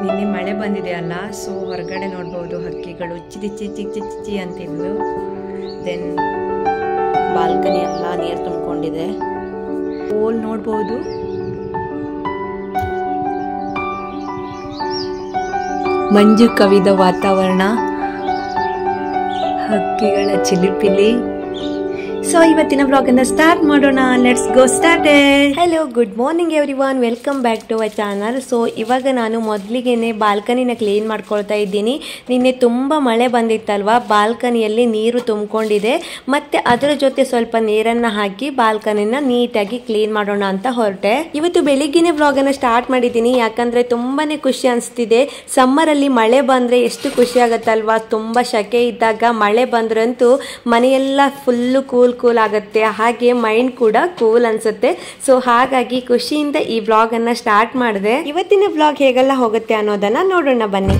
ನಿನ್ನೆ ಮಳೆ ಬಂದಿದೆ ಅಲ್ಲ ಸೊ ಹೊರಗಡೆ ನೋಡ್ಬೋದು ಹಕ್ಕಿಗಳು ಚಿಚಿ ಚಿಚಿ ಚಿಚಿ ಅಂತಿದ್ವು ದೆನ್ ಬಾಲ್ಕನಿ ಎಲ್ಲ ನೀರು ತುಂಬಿಕೊಂಡಿದೆ ಪೋಲ್ ನೋಡ್ಬೋದು ಮಂಜು ಕವಿದ ವಾತಾವರಣ ಹಕ್ಕಿಗಳ ಚಿಲಿಪಿಲಿ ಸೊ ಇವತ್ತಿನ ಬ್ಲಾಗ್ ಅನ್ನ ಸ್ಟಾರ್ಟ್ ಮಾಡೋಣ let's go start hello good morning everyone welcome back to our channel so ಇವಾಗ ನಾನು ಮೊದಲಿಗೆನೆ ಬಾಲ್ಕನಿನ ಕ್ಲೀನ್ ಮಾಡ್ಕೊಳ್ತಾ ಇದ್ದೀನಿ ನಿನ್ನೆ ತುಂಬ ಮಳೆ ಬಂದಿತ್ತಲ್ವಾ ಬಾಲ್ಕನಿಯಲ್ಲಿ ನೀರು ತುಂಬಿಕೊಂಡಿದೆ ಮತ್ತೆ ಅದರ ಜೊತೆ ಸ್ವಲ್ಪ ನೀರನ್ನ ಹಾಕಿ ಬಾಲ್ಕನಿನ ನೀಟಾಗಿ ಕ್ಲೀನ್ ಮಾಡೋಣ ಅಂತ ಹೊರಟೆ ಇವತ್ತು ಬೆಳಿಗ್ಗೆನೆ ಬ್ಲಾಗ್ ಅನ್ನ ಸ್ಟಾರ್ಟ್ ಮಾಡಿದ್ದೀನಿ ಯಾಕಂದ್ರೆ ತುಂಬಾನೇ ಖುಷಿ ಅನಿಸ್ತಿದೆ ಸಮ್ಮರ್ ಅಲ್ಲಿ ಮಳೆ ಬಂದ್ರೆ ಎಷ್ಟು ಖುಷಿ ಆಗತ್ತಲ್ವಾ ತುಂಬಾ ಶಕೆ ಇದ್ದಾಗ ಮಳೆ ಬಂದ್ರಂತೂ ಮನೆಯೆಲ್ಲ ಫುಲ್ಲು ಕೂಲ್ ಕೂಲ್ ಆಗುತ್ತೆ ಹಾಗೆ ಮೈಂಡ್ ಕೂಡ ಕೂಲ್ ಅನ್ಸುತ್ತೆ ಸೊ ಹಾಗಾಗಿ ಖುಷಿಯಿಂದ ಈ ಬ್ಲಾಗ್ ಅನ್ನ ಸ್ಟಾರ್ಟ್ ಮಾಡಿದೆ ಇವತ್ತಿನ ಬ್ಲಾಗ್ ಹೇಗೆಲ್ಲ ಹೋಗುತ್ತೆ ಅನ್ನೋದನ್ನ ನೋಡೋಣ ಬನ್ನಿ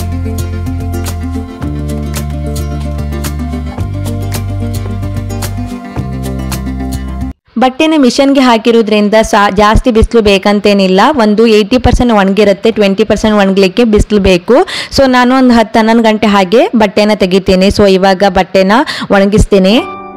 ಬಟ್ಟೆನ ಮಿಷನ್ಗೆ ಹಾಕಿರೋದ್ರಿಂದ ಸಾ ಜಾಸ್ತಿ ಬಿಸಿಲು ಬೇಕಂತೇನಿಲ್ಲ ಒಂದು ಏಯ್ಟಿ ಪರ್ಸೆಂಟ್ ಒಣಗಿರುತ್ತೆ ಟ್ವೆಂಟಿ ಪರ್ಸೆಂಟ್ ಒಣಗಲಿಕ್ಕೆ ಬಿಸಿಲು ಬೇಕು ಸೊ ನಾನು ಒಂದು ಹತ್ತು ಹನ್ನೊಂದು ಗಂಟೆ ಹಾಗೆ ಬಟ್ಟೆನ ತೆಗಿತೀನಿ ಸೊ ಇವಾಗ ಬಟ್ಟೆನ ಒಣಗಿಸ್ತೀನಿ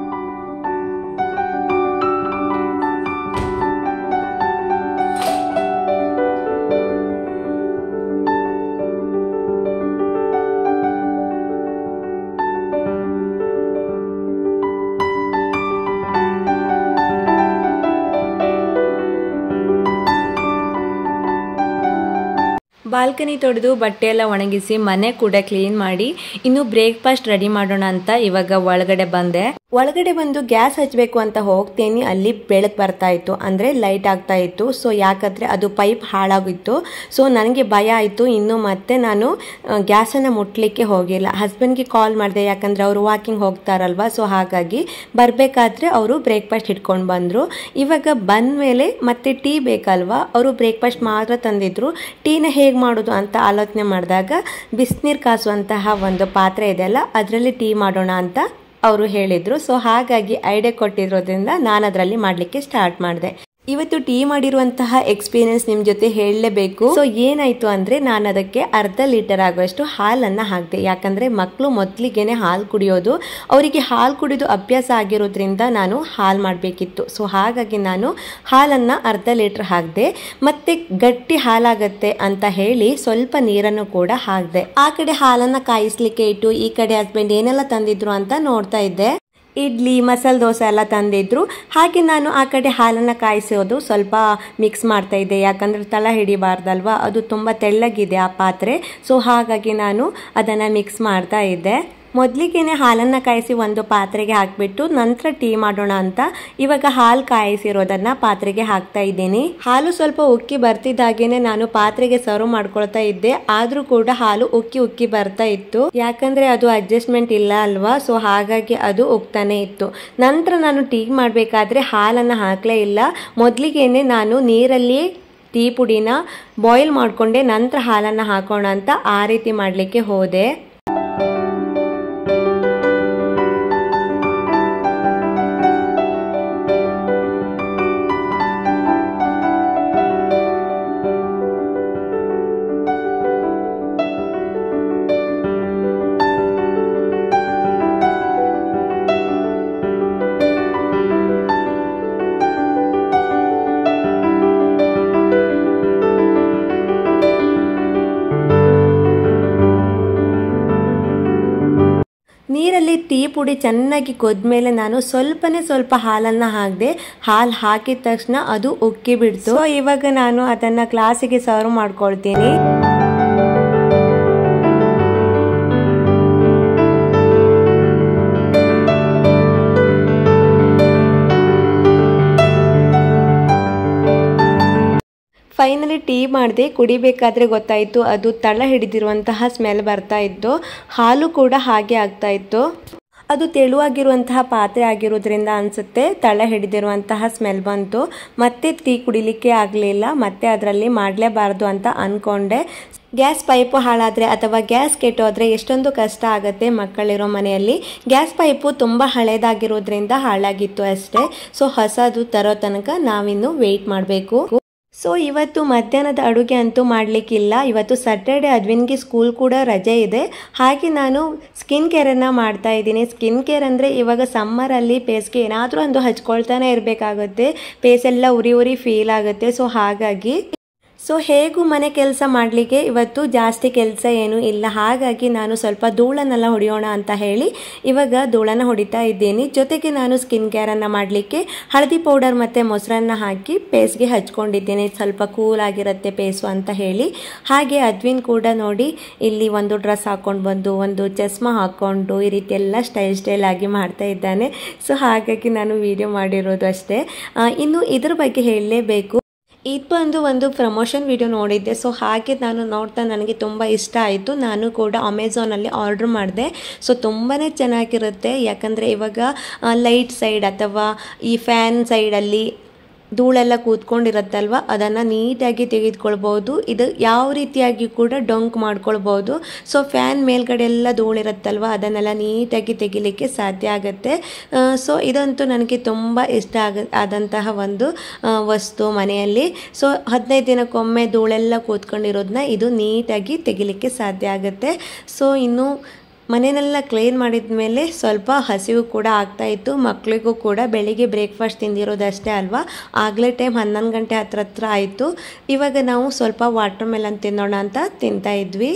ಬಾಲ್ಕನಿ ತೊಳೆದು ಬಟ್ಟೆ ಎಲ್ಲ ಒಣಗಿಸಿ ಮನೆ ಕೂಡ ಕ್ಲೀನ್ ಮಾಡಿ ಇನ್ನು ಬ್ರೇಕ್ಫಾಸ್ಟ್ ರೆಡಿ ಮಾಡೋಣ ಅಂತ ಇವಾಗ ಒಳಗಡೆ ಬಂದೆ ಒಳಗಡೆ ಬಂದು ಗ್ಯಾಸ್ ಹಚ್ಚಬೇಕು ಅಂತ ಹೋಗ್ತೀನಿ ಅಲ್ಲಿ ಬೆಳಕು ಬರ್ತಾ ಇತ್ತು ಅಂದರೆ ಲೈಟ್ ಆಗ್ತಾ ಇತ್ತು ಸೊ ಯಾಕಂದರೆ ಅದು ಪೈಪ್ ಹಾಳಾಗಿತ್ತು ಸೊ ನನಗೆ ಭಯ ಆಯಿತು ಇನ್ನು ಮತ್ತೆ ನಾನು ಗ್ಯಾಸನ್ನು ಮುಟ್ಲಿಕ್ಕೆ ಹೋಗಿಲ್ಲ ಹಸ್ಬೆಂಡ್ಗೆ ಕಾಲ್ ಮಾಡಿದೆ ಯಾಕಂದರೆ ಅವರು ವಾಕಿಂಗ್ ಹೋಗ್ತಾರಲ್ವ ಸೊ ಹಾಗಾಗಿ ಬರಬೇಕಾದ್ರೆ ಅವರು ಬ್ರೇಕ್ಫಾಸ್ಟ್ ಇಟ್ಕೊಂಡು ಬಂದರು ಇವಾಗ ಬಂದ ಮೇಲೆ ಮತ್ತೆ ಟೀ ಬೇಕಲ್ವಾ ಅವರು ಬ್ರೇಕ್ಫಾಸ್ಟ್ ಮಾತ್ರ ತಂದಿದ್ರು ಟೀನ ಹೇಗೆ ಮಾಡೋದು ಅಂತ ಆಲೋಚನೆ ಮಾಡಿದಾಗ ಬಿಸಿನೀರು ಕಾಸುವಂತಹ ಒಂದು ಪಾತ್ರೆ ಇದೆಯಲ್ಲ ಅದರಲ್ಲಿ ಟೀ ಮಾಡೋಣ ಅಂತ ಅವರು ಹೇಳಿದರು ಸೊ ಹಾಗಾಗಿ ಐಡಿಯಾ ಕೊಟ್ಟಿರೋದ್ರಿಂದ ನಾನು ಅದರಲ್ಲಿ ಮಾಡಲಿಕ್ಕೆ ಸ್ಟಾರ್ಟ್ ಮಾಡಿದೆ ಇವತ್ತು ಟೀ ಮಾಡಿರುವಂತಹ ಎಕ್ಸ್ಪೀರಿಯನ್ಸ್ ನಿಮ್ಮ ಜೊತೆ ಹೇಳಲೇಬೇಕು ಸೊ ಏನಾಯ್ತು ಅಂದ್ರೆ ನಾನು ಅದಕ್ಕೆ ಅರ್ಧ ಲೀಟರ್ ಆಗುವಷ್ಟು ಹಾಲನ್ನು ಹಾಕಿದೆ ಯಾಕಂದ್ರೆ ಮಕ್ಕಳು ಮೊದಲಿಗೆನೆ ಹಾಲು ಕುಡಿಯೋದು ಅವರಿಗೆ ಹಾಲು ಕುಡಿಯೋದು ಅಭ್ಯಾಸ ಆಗಿರೋದ್ರಿಂದ ನಾನು ಹಾಲು ಮಾಡಬೇಕಿತ್ತು ಸೊ ಹಾಗಾಗಿ ನಾನು ಹಾಲನ್ನು ಅರ್ಧ ಲೀಟರ್ ಹಾಕಿದೆ ಮತ್ತೆ ಗಟ್ಟಿ ಹಾಲಾಗತ್ತೆ ಅಂತ ಹೇಳಿ ಸ್ವಲ್ಪ ನೀರನ್ನು ಕೂಡ ಹಾಕಿದೆ ಆ ಕಡೆ ಹಾಲನ್ನು ಕಾಯಿಸ್ಲಿಕ್ಕೆ ಇಟ್ಟು ಈ ಕಡೆ ಹಸ್ಬೆಂಡ್ ಏನೆಲ್ಲ ತಂದಿದ್ರು ಅಂತ ನೋಡ್ತಾ ಇದ್ದೆ ಇಡ್ಲಿ ಮಸಾಲೆ ದೋಸೆ ಎಲ್ಲ ತಂದಿದ್ರು ಹಾಗೆ ನಾನು ಆ ಕಡೆ ಹಾಲನ್ನು ಕಾಯಿಸೋದು ಸ್ವಲ್ಪ ಮಿಕ್ಸ್ ಮಾಡ್ತಾ ಇದ್ದೆ ಯಾಕಂದ್ರೆ ತಳ ಹಿಡಿಬಾರ್ದಲ್ವಾ ಅದು ತುಂಬ ತೆಳ್ಳಗಿದೆ ಆ ಪಾತ್ರೆ ಸೊ ಹಾಗಾಗಿ ನಾನು ಅದನ್ನು ಮಿಕ್ಸ್ ಮಾಡ್ತಾ ಇದ್ದೆ ಮೊದಲಿಗೆನೆ ಹಾಲನ್ನು ಕಾಯಿಸಿ ಒಂದು ಪಾತ್ರೆಗೆ ಹಾಕಿಬಿಟ್ಟು ನಂತರ ಟೀ ಮಾಡೋಣ ಅಂತ ಇವಾಗ ಹಾಲು ಕಾಯಿಸಿರೋದನ್ನ ಪಾತ್ರೆಗೆ ಹಾಕ್ತಾ ಇದ್ದೀನಿ ಹಾಲು ಸ್ವಲ್ಪ ಉಕ್ಕಿ ಬರ್ತಿದ್ದಾಗೇನೆ ನಾನು ಪಾತ್ರೆಗೆ ಸರ್ವ್ ಮಾಡ್ಕೊಳ್ತಾ ಇದ್ದೆ ಆದ್ರೂ ಕೂಡ ಹಾಲು ಉಕ್ಕಿ ಉಕ್ಕಿ ಬರ್ತಾ ಇತ್ತು ಯಾಕಂದ್ರೆ ಅದು ಅಡ್ಜಸ್ಟ್ಮೆಂಟ್ ಇಲ್ಲ ಅಲ್ವಾ ಸೊ ಹಾಗಾಗಿ ಅದು ಉಕ್ತಾನೆ ಇತ್ತು ನಂತರ ನಾನು ಟೀ ಮಾಡಬೇಕಾದ್ರೆ ಹಾಲನ್ನು ಹಾಕಲೇ ಇಲ್ಲ ಮೊದಲಿಗೆನೆ ನಾನು ನೀರಲ್ಲಿ ಟೀ ಪುಡಿನ ಬಾಯ್ಲ್ ಮಾಡಿಕೊಂಡೆ ನಂತರ ಹಾಲನ್ನು ಹಾಕೋಣ ಅಂತ ಆ ರೀತಿ ಮಾಡಲಿಕ್ಕೆ ಹೋದೆ ನೀರಲ್ಲಿ ಟೀ ಪುಡಿ ಚೆನ್ನಾಗಿ ಮೇಲೆ ನಾನು ಸ್ವಲ್ಪನೇ ಸ್ವಲ್ಪ ಹಾಲನ್ನು ಹಾಕಿದೆ ಹಾಲು ಹಾಕಿದ ತಕ್ಷಣ ಅದು ಉಕ್ಕಿ ಬಿಡ್ತು So, ಇವಾಗ ನಾನು ಅದನ್ನ ಗ್ಲಾಸಿಗೆ ಸರ್ವ್ ಮಾಡ್ಕೊಳ್ತೀನಿ ಫೈನಲಿ ಟೀ ಮಾಡಿದೆ ಕುಡಿಬೇಕಾದ್ರೆ ಗೊತ್ತಾಯಿತು ಅದು ತಳ ಹಿಡಿದಿರುವಂತಹ ಸ್ಮೆಲ್ ಬರ್ತಾ ಇತ್ತು ಹಾಲು ಕೂಡ ಹಾಗೆ ಆಗ್ತಾ ಇತ್ತು ಅದು ತೆಳುವಾಗಿರುವಂತಹ ಪಾತ್ರೆ ಆಗಿರೋದ್ರಿಂದ ಅನಿಸುತ್ತೆ ತಳ ಹಿಡಿದಿರುವಂತಹ ಸ್ಮೆಲ್ ಬಂತು ಮತ್ತೆ ಟೀ ಕುಡಿಲಿಕ್ಕೆ ಆಗಲಿಲ್ಲ ಮತ್ತೆ ಅದರಲ್ಲಿ ಮಾಡಲೇಬಾರ್ದು ಅಂತ ಅಂದ್ಕೊಂಡೆ ಗ್ಯಾಸ್ ಪೈಪು ಹಾಳಾದರೆ ಅಥವಾ ಗ್ಯಾಸ್ ಕೆಟ್ಟೋದ್ರೆ ಎಷ್ಟೊಂದು ಕಷ್ಟ ಆಗುತ್ತೆ ಮಕ್ಕಳಿರೋ ಮನೆಯಲ್ಲಿ ಗ್ಯಾಸ್ ಪೈಪು ತುಂಬ ಹಳೇದಾಗಿರೋದ್ರಿಂದ ಹಾಳಾಗಿತ್ತು ಅಷ್ಟೇ ಸೊ ಹೊಸದು ತರೋ ತನಕ ನಾವಿನ್ನು ವೆಯ್ಟ್ ಮಾಡಬೇಕು ಸೊ ಇವತ್ತು ಮಧ್ಯಾಹ್ನದ ಅಡುಗೆ ಅಂತೂ ಮಾಡಲಿಕ್ಕಿಲ್ಲ ಇವತ್ತು ಸ್ಯಾಟರ್ಡೆ ಅದ್ವಿನ್ಗೆ ಸ್ಕೂಲ್ ಕೂಡ ರಜೆ ಇದೆ ಹಾಗೆ ನಾನು ಸ್ಕಿನ್ ಕೇರನ್ನು ಮಾಡ್ತಾ ಇದ್ದೀನಿ ಸ್ಕಿನ್ ಕೇರ್ ಅಂದರೆ ಇವಾಗ ಸಮ್ಮರಲ್ಲಿ ಫೇಸ್ಗೆ ಏನಾದರೂ ಒಂದು ಹಚ್ಕೊಳ್ತಾನೆ ಇರಬೇಕಾಗುತ್ತೆ ಫೇಸ್ ಎಲ್ಲ ಉರಿ ಉರಿ ಫೀಲ್ ಆಗುತ್ತೆ ಸೊ ಹಾಗಾಗಿ ಸೊ ಹೇಗೂ ಮನೆ ಕೆಲಸ ಮಾಡಲಿಕ್ಕೆ ಇವತ್ತು ಜಾಸ್ತಿ ಕೆಲಸ ಏನೂ ಇಲ್ಲ ಹಾಗಾಗಿ ನಾನು ಸ್ವಲ್ಪ ಧೂಳನ್ನೆಲ್ಲ ಹೊಡೆಯೋಣ ಅಂತ ಹೇಳಿ ಇವಾಗ ಧೂಳನ್ನು ಹೊಡಿತಾ ಇದ್ದೀನಿ ಜೊತೆಗೆ ನಾನು ಸ್ಕಿನ್ ಕೇರನ್ನು ಮಾಡಲಿಕ್ಕೆ ಹಳದಿ ಪೌಡರ್ ಮತ್ತು ಮೊಸರನ್ನ ಹಾಕಿ ಪೇಸ್ಗೆ ಹಚ್ಕೊಂಡಿದ್ದೀನಿ ಸ್ವಲ್ಪ ಕೂಲ್ ಆಗಿರುತ್ತೆ ಪೇಸು ಅಂತ ಹೇಳಿ ಹಾಗೆ ಅದ್ವಿನ್ ಕೂಡ ನೋಡಿ ಇಲ್ಲಿ ಒಂದು ಡ್ರೆಸ್ ಹಾಕ್ಕೊಂಡು ಬಂದು ಒಂದು ಚಸ್ಮಾ ಹಾಕ್ಕೊಂಡು ಈ ರೀತಿ ಎಲ್ಲ ಸ್ಟೈಲ್ ಸ್ಟೈಲ್ ಆಗಿ ಮಾಡ್ತಾ ಇದ್ದಾನೆ ಸೊ ಹಾಗಾಗಿ ನಾನು ವಿಡಿಯೋ ಮಾಡಿರೋದು ಅಷ್ಟೇ ಆ, ಇನ್ನು ಇದ್ರ ಬಗ್ಗೆ ಹೇಳಲೇಬೇಕು ಇದು ಬಂದು ಒಂದು ಪ್ರಮೋಷನ್ ವಿಡಿಯೋ ನೋಡಿದ್ದೆ ಸೊ ಹಾಗೆ ನಾನು ನೋಡ್ತಾ ನನಗೆ ತುಂಬ ಇಷ್ಟ ಆಯಿತು ನಾನು ಕೂಡ ಅಮೆಝಾನಲ್ಲಿ ಆರ್ಡ್ರ್ ಮಾಡಿದೆ ಸೊ ತುಂಬಾ ಚೆನ್ನಾಗಿರುತ್ತೆ ಯಾಕಂದರೆ ಇವಾಗ ಲೈಟ್ ಸೈಡ್ ಅಥವಾ ಈ ಫ್ಯಾನ್ ಸೈಡಲ್ಲಿ ಧೂಳೆಲ್ಲ ಕೂತ್ಕೊಂಡಿರುತ್ತಲ್ವ ಅದನ್ನು ನೀಟಾಗಿ ತೆಗೆದುಕೊಳ್ಬೋದು ಇದು ಯಾವ ರೀತಿಯಾಗಿ ಕೂಡ ಡೊಂಕ್ ಮಾಡ್ಕೊಳ್ಬೋದು ಸೊ ಫ್ಯಾನ್ ಮೇಲ್ಗಡೆ ಎಲ್ಲ ಧೂಳಿರುತ್ತಲ್ವ ಅದನ್ನೆಲ್ಲ ನೀಟಾಗಿ ತೆಗಿಲಿಕ್ಕೆ ಸಾಧ್ಯ ಆಗುತ್ತೆ ಸೊ ಇದಂತೂ ನನಗೆ ತುಂಬ ಇಷ್ಟ ಆಗ ಆದಂತಹ ಒಂದು ಆ, ವಸ್ತು ಮನೆಯಲ್ಲಿ ಸೊ ಹದಿನೈದು ದಿನಕ್ಕೊಮ್ಮೆ ಧೂಳೆಲ್ಲ ಕೂತ್ಕೊಂಡಿರೋದನ್ನ ಇದು ನೀಟಾಗಿ ತೆಗಿಲಿಕ್ಕೆ ಸಾಧ್ಯ ಆಗುತ್ತೆ ಸೊ ಇನ್ನು ಮನೆಯನ್ನೆಲ್ಲ ಕ್ಲೀನ್ ಮಾಡಿದ ಮೇಲೆ ಸ್ವಲ್ಪ ಹಸಿವು ಕೂಡ ಆಗ್ತಾ ಇತ್ತು ಮಕ್ಕಳಿಗೂ ಕೂಡ ಬೆಳಿಗ್ಗೆ ಬ್ರೇಕ್ಫಾಸ್ಟ್ ತಿಂದಿರೋದಷ್ಟೇ ಅಲ್ವಾ ಆಗಲೇ ಟೈಮ್ ಹನ್ನೊಂದು ಗಂಟೆ ಹತ್ರ ಹತ್ರ ಆಯಿತು ಇವಾಗ ನಾವು ಸ್ವಲ್ಪ ವಾಟರ್ ಮೆಲನ್ ತಿನ್ನೋಣ ಅಂತ ತಿಂತಾ ಇದ್ವಿ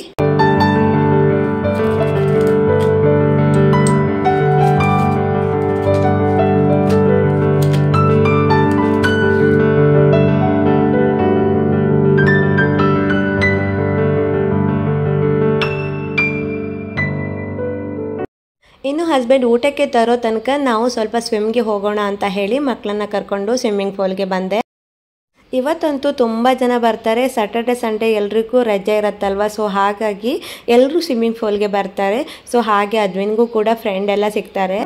ಇನ್ನು ಹಸ್ಬೆಂಡ್ ಊಟಕ್ಕೆ ತರೋ ತನಕ ನಾವು ಸ್ವಲ್ಪ ಸ್ವಿಮ್ಗೆ ಹೋಗೋಣ ಅಂತ ಹೇಳಿ ಮಕ್ಕಳನ್ನ ಕರ್ಕೊಂಡು ಸ್ವಿಮ್ಮಿಂಗ್ ಪೂಲ್ಗೆ ಬಂದೆ ಇವತ್ತಂತೂ ತುಂಬ ಜನ ಬರ್ತಾರೆ ಸ್ಯಾಟರ್ಡೆ ಸಂಡೇ ಎಲ್ರಿಗೂ ರಜೆ ಇರುತ್ತಲ್ವ ಸೊ ಹಾಗಾಗಿ ಎಲ್ಲರೂ ಸ್ವಿಮ್ಮಿಂಗ್ ಪೂಲ್ಗೆ ಬರ್ತಾರೆ ಸೊ ಹಾಗೆ ಅದ್ವಿನ್ಗೂ ಕೂಡ ಫ್ರೆಂಡ್ ಎಲ್ಲ ಸಿಗ್ತಾರೆ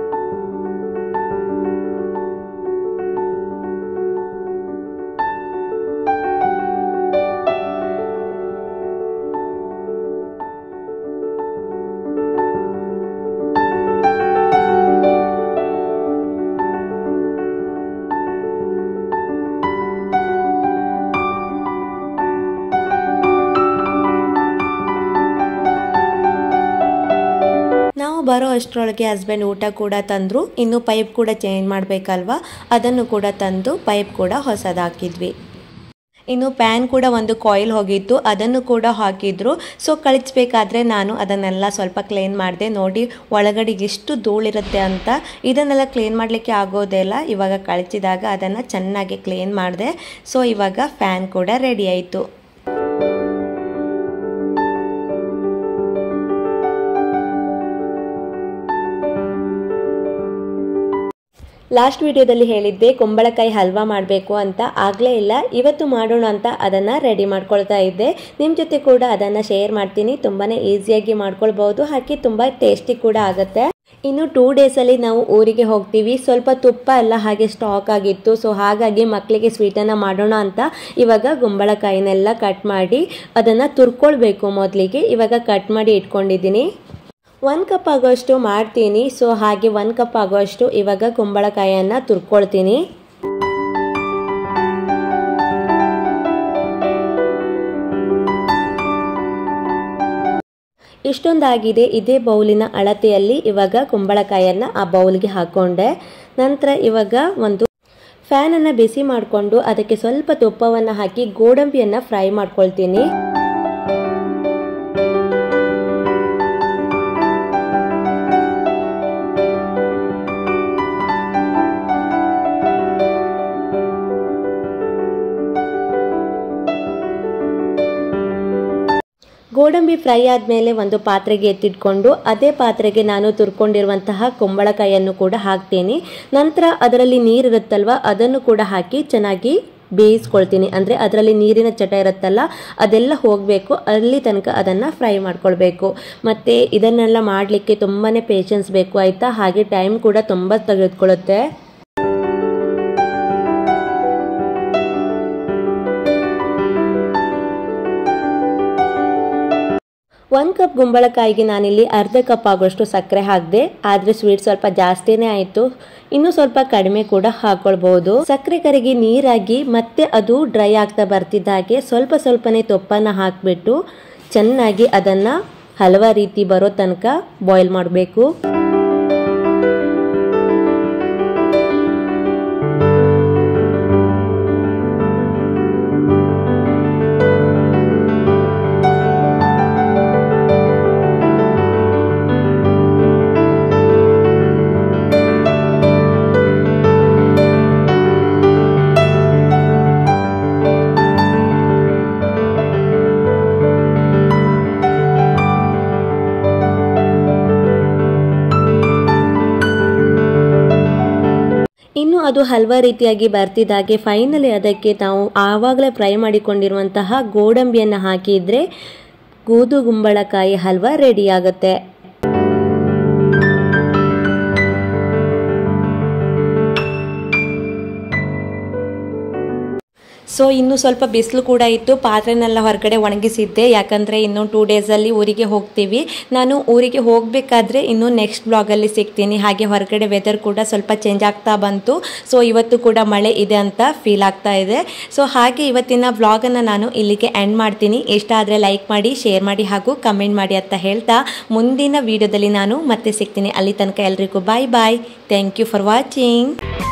ನಾವು ಬರೋ ಅಷ್ಟರೊಳಗೆ ಹಸ್ಬೆಂಡ್ ಊಟ ಕೂಡ ತಂದರು ಇನ್ನು ಪೈಪ್ ಕೂಡ ಚೇಂಜ್ ಮಾಡಬೇಕಲ್ವಾ ಅದನ್ನು ಕೂಡ ತಂದು ಪೈಪ್ ಕೂಡ ಹೊಸದಾಕಿದ್ವಿ ಇನ್ನು ಪ್ಯಾನ್ ಕೂಡ ಒಂದು ಕಾಯಿಲ್ ಹೋಗಿತ್ತು ಅದನ್ನು ಕೂಡ ಹಾಕಿದ್ರು ಸೊ ಕಳಿಸ್ಬೇಕಾದ್ರೆ ನಾನು ಅದನ್ನೆಲ್ಲ ಸ್ವಲ್ಪ ಕ್ಲೀನ್ ಮಾಡಿದೆ ನೋಡಿ ಒಳಗಡೆ ಎಷ್ಟು ಧೂಳಿರುತ್ತೆ ಅಂತ ಇದನ್ನೆಲ್ಲ ಕ್ಲೀನ್ ಮಾಡಲಿಕ್ಕೆ ಆಗೋದೇ ಇಲ್ಲ ಇವಾಗ ಕಳಿಸಿದಾಗ ಅದನ್ನು ಚೆನ್ನಾಗಿ ಕ್ಲೀನ್ ಮಾಡಿದೆ ಸೊ ಇವಾಗ ಫ್ಯಾನ್ ಕೂಡ ರೆಡಿ ಆಯಿತು ಲಾಸ್ಟ್ ವಿಡಿಯೋದಲ್ಲಿ ಹೇಳಿದ್ದೆ ಕುಂಬಳಕಾಯಿ ಹಲ್ವಾ ಮಾಡಬೇಕು ಅಂತ ಆಗಲೇ ಇಲ್ಲ ಇವತ್ತು ಮಾಡೋಣ ಅಂತ ಅದನ್ನು ರೆಡಿ ಮಾಡ್ಕೊಳ್ತಾ ಇದ್ದೆ ನಿಮ್ಮ ಜೊತೆ ಕೂಡ ಅದನ್ನು ಶೇರ್ ಮಾಡ್ತೀನಿ ತುಂಬಾ ಈಸಿಯಾಗಿ ಮಾಡ್ಕೊಳ್ಬೋದು ಹಾಗೆ ತುಂಬ ಟೇಸ್ಟಿ ಕೂಡ ಆಗುತ್ತೆ ಇನ್ನು ಟೂ ಡೇಸಲ್ಲಿ ನಾವು ಊರಿಗೆ ಹೋಗ್ತೀವಿ ಸ್ವಲ್ಪ ತುಪ್ಪ ಎಲ್ಲ ಹಾಗೆ ಸ್ಟಾಕ್ ಆಗಿತ್ತು ಸೊ ಹಾಗಾಗಿ ಮಕ್ಕಳಿಗೆ ಸ್ವೀಟನ್ನು ಮಾಡೋಣ ಅಂತ ಇವಾಗ ಗುಂಬಳಕಾಯಿನೆಲ್ಲ ಕಟ್ ಮಾಡಿ ಅದನ್ನು ತುರ್ಕೊಳ್ಬೇಕು ಮೊದಲಿಗೆ ಇವಾಗ ಕಟ್ ಮಾಡಿ ಇಟ್ಕೊಂಡಿದ್ದೀನಿ ಒಂದು ಕಪ್ ಆಗೋಷ್ಟು ಮಾಡ್ತೀನಿ ಸೊ ಹಾಗೆ ಒಂದು ಕಪ್ ಆಗೋಷ್ಟು ಇವಾಗ ಕುಂಬಳಕಾಯಿಯನ್ನು ತುರ್ಕೊಳ್ತೀನಿ ಇಷ್ಟೊಂದಾಗಿದೆ ಇದೇ ಬೌಲಿನ ಅಳತೆಯಲ್ಲಿ ಇವಾಗ ಕುಂಬಳಕಾಯನ್ನು ಆ ಬೌಲ್ಗೆ ಹಾಕ್ಕೊಂಡೆ ನಂತರ ಇವಾಗ ಒಂದು ಫ್ಯಾನನ್ನು ಬಿಸಿ ಮಾಡಿಕೊಂಡು ಅದಕ್ಕೆ ಸ್ವಲ್ಪ ತುಪ್ಪವನ್ನು ಹಾಕಿ ಗೋಡಂಬಿಯನ್ನು ಫ್ರೈ ಮಾಡ್ಕೊಳ್ತೀನಿ ಗೋಡಂಬಿ ಫ್ರೈ ಆದಮೇಲೆ ಒಂದು ಪಾತ್ರೆಗೆ ಎತ್ತಿಟ್ಕೊಂಡು ಅದೇ ಪಾತ್ರೆಗೆ ನಾನು ತುರ್ಕೊಂಡಿರುವಂತಹ ಕುಂಬಳಕಾಯಿಯನ್ನು ಕೂಡ ಹಾಕ್ತೀನಿ ನಂತರ ಅದರಲ್ಲಿ ನೀರಿರುತ್ತಲ್ವ ಅದನ್ನು ಕೂಡ ಹಾಕಿ ಚೆನ್ನಾಗಿ ಬೇಯಿಸ್ಕೊಳ್ತೀನಿ ಅಂದರೆ ಅದರಲ್ಲಿ ನೀರಿನ ಚಟ ಇರುತ್ತಲ್ಲ ಅದೆಲ್ಲ ಹೋಗಬೇಕು ಅಲ್ಲಿ ತನಕ ಅದನ್ನು ಫ್ರೈ ಮಾಡ್ಕೊಳ್ಬೇಕು ಮತ್ತು ಇದನ್ನೆಲ್ಲ ಮಾಡಲಿಕ್ಕೆ ತುಂಬಾ ಪೇಷನ್ಸ್ ಬೇಕು ಆಯಿತಾ ಹಾಗೆ ಟೈಮ್ ಕೂಡ ತುಂಬ ತೆಗೆದುಕೊಳ್ಳುತ್ತೆ ಒಂದು ಕಪ್ ಗುಂಬಳಕಾಯಿಗೆ ನಾನಿಲ್ಲಿ ಅರ್ಧ ಕಪ್ ಆಗೋಷ್ಟು ಸಕ್ಕರೆ ಹಾಕಿದೆ ಆದರೆ ಸ್ವೀಟ್ ಸ್ವಲ್ಪ ಜಾಸ್ತಿನೇ ಆಯಿತು ಇನ್ನು ಸ್ವಲ್ಪ ಕಡಿಮೆ ಕೂಡ ಹಾಕೊಳ್ಬಹುದು ಸಕ್ಕರೆ ಕರಗಿ ನೀರಾಗಿ ಮತ್ತೆ ಅದು ಡ್ರೈ ಆಗ್ತಾ ಬರ್ತಿದ್ದಾಗೆ ಸ್ವಲ್ಪ ಸ್ವಲ್ಪನೇ ತುಪ್ಪನ ಹಾಕಿಬಿಟ್ಟು ಚೆನ್ನಾಗಿ ಅದನ್ನು ಹಲವ ರೀತಿ ಬರೋ ತನಕ ಬಾಯ್ಲ್ ಮಾಡಬೇಕು ಇನ್ನು ಅದು ಹಲ್ವಾ ರೀತಿಯಾಗಿ ಬರ್ತಿದ್ದಾಗೆ ಫೈನಲಿ ಅದಕ್ಕೆ ನಾವು ಆವಾಗಲೇ ಫ್ರೈ ಮಾಡಿಕೊಂಡಿರುವಂತಹ ಗೋಡಂಬಿಯನ್ನು ಹಾಕಿದ್ರೆ ಗೂದು ಗುಂಬಳಕಾಯಿ ಹಲ್ವಾ ರೆಡಿ ಆಗುತ್ತೆ ಸೊ ಇನ್ನು ಸ್ವಲ್ಪ ಬಿಸಿಲು ಕೂಡ ಇತ್ತು ಪಾತ್ರೆನೆಲ್ಲ ಹೊರಗಡೆ ಒಣಗಿಸಿದ್ದೆ ಯಾಕಂದರೆ ಇನ್ನು ಟೂ ಡೇಸಲ್ಲಿ ಊರಿಗೆ ಹೋಗ್ತೀವಿ ನಾನು ಊರಿಗೆ ಹೋಗಬೇಕಾದ್ರೆ ಇನ್ನು ನೆಕ್ಸ್ಟ್ ಬ್ಲಾಗಲ್ಲಿ ಸಿಗ್ತೀನಿ ಹಾಗೆ ಹೊರಗಡೆ ವೆದರ್ ಕೂಡ ಸ್ವಲ್ಪ ಚೇಂಜ್ ಆಗ್ತಾ ಬಂತು ಸೊ ಇವತ್ತು ಕೂಡ ಮಳೆ ಇದೆ ಅಂತ ಫೀಲ್ ಆಗ್ತಾ ಇದೆ ಸೊ ಹಾಗೆ ಇವತ್ತಿನ ವ್ಲಾಗನ್ನು ನಾನು ಇಲ್ಲಿಗೆ ಎಂಡ್ ಮಾಡ್ತೀನಿ ಇಷ್ಟ ಆದರೆ ಲೈಕ್ ಮಾಡಿ ಶೇರ್ ಮಾಡಿ ಹಾಗೂ ಕಮೆಂಟ್ ಮಾಡಿ ಅಂತ ಹೇಳ್ತಾ ಮುಂದಿನ ವಿಡಿಯೋದಲ್ಲಿ ನಾನು ಮತ್ತೆ ಸಿಗ್ತೀನಿ ಅಲ್ಲಿ ತನಕ ಎಲ್ರಿಗೂ bye bye thank you for watching